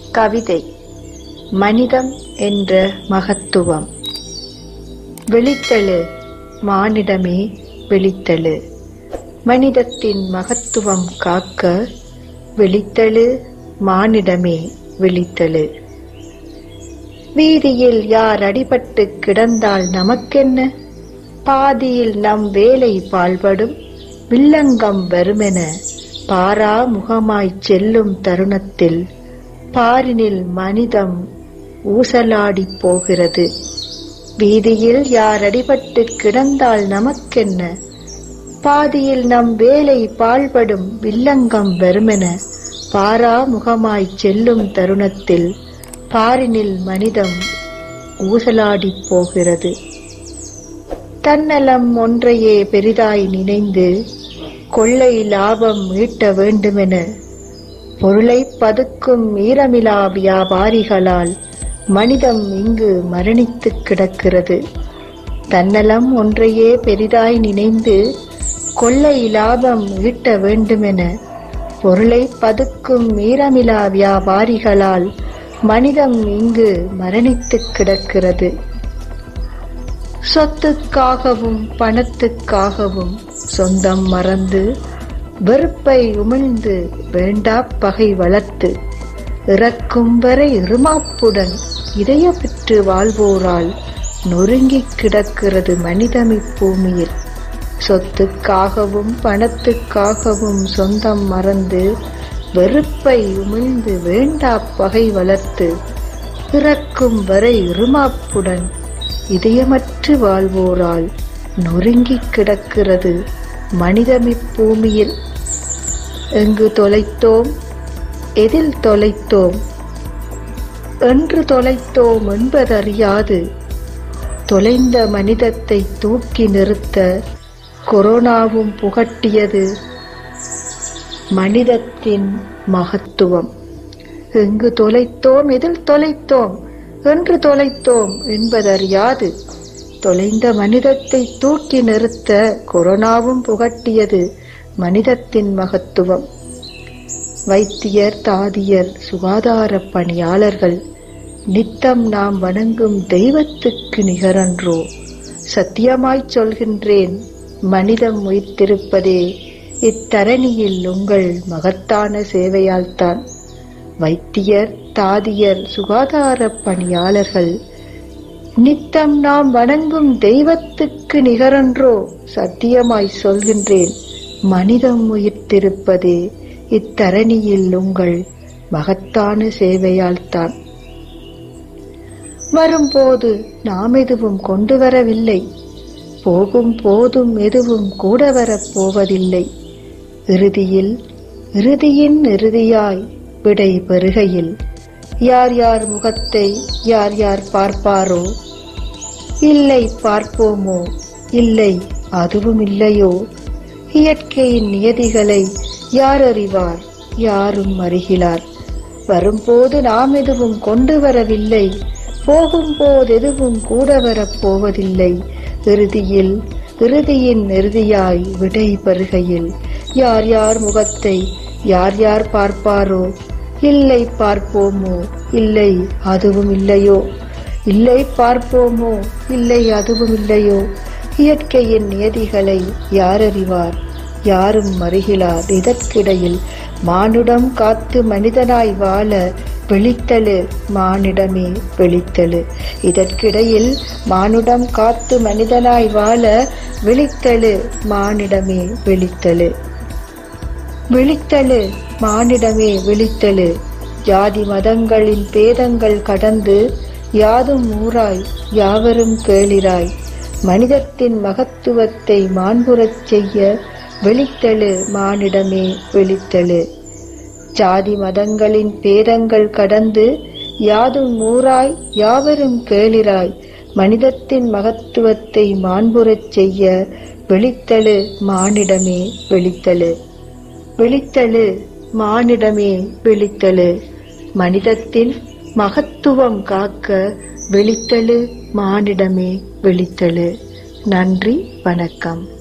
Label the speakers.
Speaker 1: கவிதை மனிதம் என்ற மகத்துவம் விழித்தெழு மானிடமே விழித்தெழு மனிதத்தின் மகத்துவம் காக்க விழித்தெழு மானிடமே விழித்தெழு வீதியில் யார் அடிபட்டு கிடந்தால் நமக்கென்ன பாதியில் நம் வேலை பாழ்படும் வில்லங்கம் வருமென பாரா முகமாய்ச் செல்லும் தருணத்தில் பாரினில் மனிதம் ஊசலாடிப் போகிறது வீதியில் யார் அடிபட்டு கிடந்தால் நமக்கென்ன பாதியில் நம் வேலை பாழ்படும் வில்லங்கம் வருமென பாரா முகமாய்ச் செல்லும் தருணத்தில் பாரினில் மனிதம் ஊசலாடிப் போகிறது தன்னலம் ஒன்றையே பெரிதாய் நினைந்து கொள்ளை லாபம் ஈட்ட வேண்டுமென பொருளை பதுக்கும் ஈரமிலா வியாபாரிகளால் மனிதம் இங்கு மரணித்து கிடக்கிறது தன்னலம் ஒன்றையே பெரிதாய் நினைந்து கொள்ளை லாபம் ஈட்ட வேண்டுமென பொருளை பதுக்கும் ஈரமிலா வியாபாரிகளால் மனிதம் இங்கு மரணித்து கிடக்கிறது சொத்துக்காகவும் பணத்துக்காகவும் சொந்தம் மறந்து வெறுப்பை உமிழ்ந்து வேண்டா பகை வளர்த்து இறக்கும் வரை இருமாப்புடன் இதய பெற்று வாழ்வோரால் நொறுங்கி கிடக்கிறது மனிதம் இப்பூமியில் சொத்துக்காகவும் பணத்துக்காகவும் சொந்தம் மறந்து வெறுப்பை உமிழ்ந்து வேண்டா பகை வளர்த்து இறக்கும் வரை இருமாப்புடன் இதயமற்று வாழ்வோரால் நொறுங்கி கிடக்கிறது மனிதமிப்பூமியில் எங்கு தொலைத்தோம் எதில் தொலைத்தோம் என்று தொலைத்தோம் என்பதறியாது தொலைந்த மனிதத்தை தூக்கி நிறுத்த கொரோனாவும் புகட்டியது மனிதத்தின் மகத்துவம் எங்கு தொலைத்தோம் எதில் தொலைத்தோம் என்று தொலைத்தோம் என்பதறியாது தொலைந்த மனிதத்தை தூக்கி நிறுத்த கொரோனாவும் புகட்டியது மனிதத்தின் மகத்துவம் வைத்தியர் தாதியர் சுகாதார பணியாளர்கள் நித்தம் நாம் வணங்கும் தெய்வத்துக்கு நிகரன்றோ சத்தியமாய்ச் சொல்கின்றேன் மனிதம் உயிர்த்திருப்பதே இத்தரணியில் உங்கள் மகத்தான சேவையால்தான் வைத்தியர் தாதியர் சுகாதார பணியாளர்கள் நித்தம் நாம் வணங்கும் தெய்வத்துக்கு நிகரன்றோ சத்தியமாய் சொல்கின்றேன் மனிதம் உயிர்த்திருப்பதே இத்தரணியில் உங்கள் மகத்தான சேவையால்தான் வரும்போது நாம் எதுவும் கொண்டு வரவில்லை போகும் போதும் எதுவும் கூட வரப் போவதில்லை இறுதியில் இறுதியின் இறுதியாய் விடை பெறுகையில் யார் யார் முகத்தை யார் யார் பார்ப்பாரோ இல்லை பார்ப்போமோ இல்லை அதுவும் இல்லையோ இயற்கையின் நியதிகளை யார் அறிவார் யாரும் அறிகிறார் வரும்போது நாம் எதுவும் கொண்டு வரவில்லை போகும்போது எதுவும் கூட வரப் போவதில்லை இறுதியில் இறுதியின் இறுதியாய் விடை பெறுகையில் யார் யார் முகத்தை யார் யார் பார்ப்பாரோ இல்லை பார்ப்போமோ இல்லை அதுவும் இல்லையோ இல்லை பார்ப்போமோ இல்லை அதுவும் இல்லையோ இயற்கையின் நியதிகளை யார் அறிவார் யாரும் மறுகிறார் இதற்கிடையில் மானுடம் காத்து மனிதனாய் வாழ விழித்தலு மானிடமே விழித்தலு இதற்கிடையில் மானுடம் காத்து மனிதனாய் வாழ விழித்தலு மானிடமே விழித்தலு விழித்தலு மானிடமே விழித்தலு ஜாதி மதங்களின் பேதங்கள் கடந்து யாதும் ஊராய் யாவரும் கேளிராய் மனிதத்தின் மகத்துவத்தை மாண்புறச் செய்ய விழித்தலு மானிடமே விழித்தலு ஜாதி மதங்களின் பேதங்கள் கடந்து யாதும் ஊராய் யாவரும் கேளிராய் மனிதத்தின் மகத்துவத்தை மாண்புறச் செய்ய விழித்தலு மானிடமே விழித்தலு விழித்தலு மானிடமே விழித்தலு மனிதத்தின் மகத்துவம் காக்க விழித்தலு மானிடமே விழித்தலு நன்றி வணக்கம்